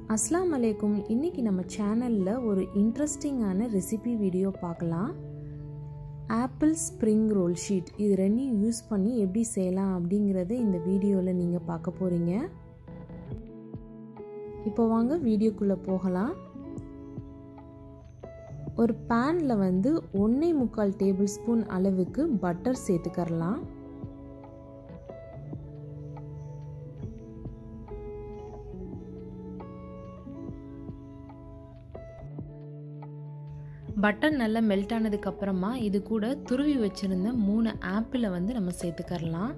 அஸ்லாம் அலைக்கும் இன்றைக்கி நம்ம சேனலில் ஒரு இன்ட்ரெஸ்டிங்கான ரெசிபி வீடியோ பார்க்கலாம் ஆப்பிள் ஸ்ப்ரிங் ரோல் ஷீட் இது ரெண்டையும் யூஸ் பண்ணி எப்படி செய்யலாம் அப்படிங்கிறத இந்த வீடியோவில் நீங்கள் பார்க்க போகிறீங்க இப்போ வாங்க வீடியோக்குள்ளே போகலாம் ஒரு பேனில் வந்து ஒன்றே முக்கால் டேபிள் ஸ்பூன் அளவுக்கு பட்டர் சேர்த்துக்கரலாம் பட்டர் நல்லா மெல்ட் ஆனதுக்கு அப்புறமா இது கூட துருவி வச்சிருந்த மூணு ஆப்பிளை வந்து நம்ம சேர்த்துக்கரலாம்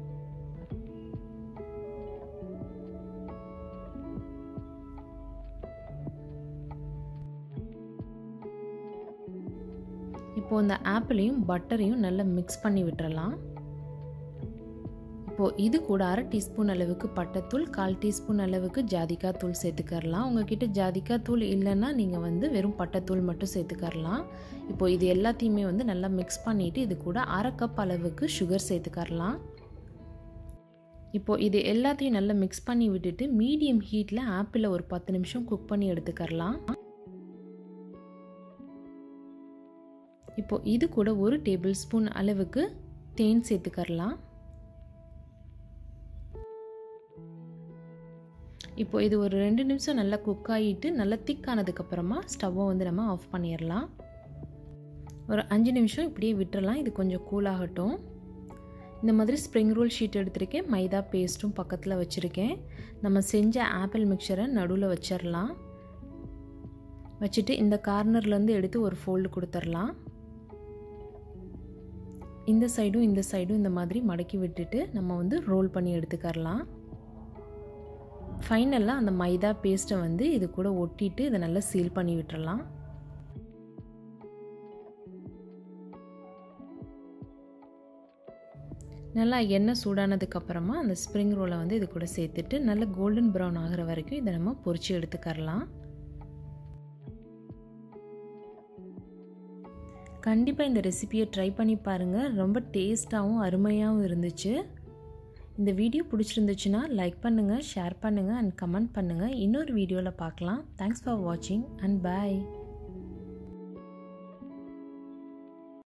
இப்போ இந்த ஆப்பிளையும் பட்டரையும் நல்லா மிக்ஸ் பண்ணி விட்டுறலாம் இப்போது இது கூட அரை டீஸ்பூன் அளவுக்கு பட்டைத்தூள் கால் டீஸ்பூன் அளவுக்கு ஜாதிக்காய் தூள் சேர்த்துக்கரலாம் உங்ககிட்ட ஜாதிக்காய் தூள் இல்லைன்னா நீங்கள் வந்து வெறும் பட்டைத்தூள் மட்டும் சேர்த்துக்கரலாம் இப்போது இது எல்லாத்தையுமே வந்து நல்லா மிக்ஸ் பண்ணிவிட்டு இது கூட அரை கப் அளவுக்கு சுகர் சேர்த்துக்கரலாம் இப்போது இது எல்லாத்தையும் நல்லா மிக்ஸ் பண்ணி விட்டுட்டு மீடியம் ஹீட்டில் ஆப்பிளை ஒரு பத்து நிமிஷம் குக் பண்ணி எடுத்துக்கரலாம் இப்போது இது கூட ஒரு டேபிள் ஸ்பூன் அளவுக்கு தேன் சேர்த்துக்கரலாம் இப்போ இது ஒரு ரெண்டு நிமிஷம் நல்லா குக் ஆகிட்டு நல்லா திக் ஆனதுக்கப்புறமா ஸ்டவ்வை வந்து நம்ம ஆஃப் பண்ணிடலாம் ஒரு அஞ்சு நிமிஷம் இப்படியே விட்டுறலாம் இது கொஞ்சம் கூலாகட்டும் இந்த மாதிரி ஸ்ப்ரிங் ரோல் ஷீட் எடுத்திருக்கேன் மைதா பேஸ்ட்டும் பக்கத்தில் வச்சுருக்கேன் நம்ம செஞ்ச ஆப்பிள் மிக்சரை நடுவில் வச்சிடலாம் வச்சுட்டு இந்த கார்னர்லேருந்து எடுத்து ஒரு ஃபோல்டு கொடுத்துர்லாம் இந்த சைடும் இந்த சைடும் இந்த மாதிரி மடக்கி விட்டுட்டு நம்ம வந்து ரோல் பண்ணி எடுத்துக்கரலாம் ஃபைனலாக அந்த மைதா பேஸ்ட்டை வந்து இது கூட ஒட்டிட்டு இதை நல்லா சீல் பண்ணி விட்டுறலாம் நல்லா எண்ணெய் சூடானதுக்கப்புறமா அந்த ஸ்ப்ரிங் ரோலை வந்து இது கூட சேர்த்துட்டு நல்லா கோல்டன் ப்ரௌன் ஆகிற வரைக்கும் இதை நம்ம பொரிச்சு எடுத்துக்கரலாம் கண்டிப்பாக இந்த ரெசிபியை ட்ரை பண்ணி பாருங்கள் ரொம்ப டேஸ்ட்டாகவும் அருமையாகவும் இருந்துச்சு இந்த வீடியோ பிடிச்சிருந்துச்சுன்னா லைக் பண்ணுங்கள் ஷேர் பண்ணுங்கள் அண்ட் கமெண்ட் பண்ணுங்கள் இன்னொரு வீடியோவில் பார்க்கலாம் தேங்க்ஸ் ஃபார் வாட்சிங் அண்ட் பாய்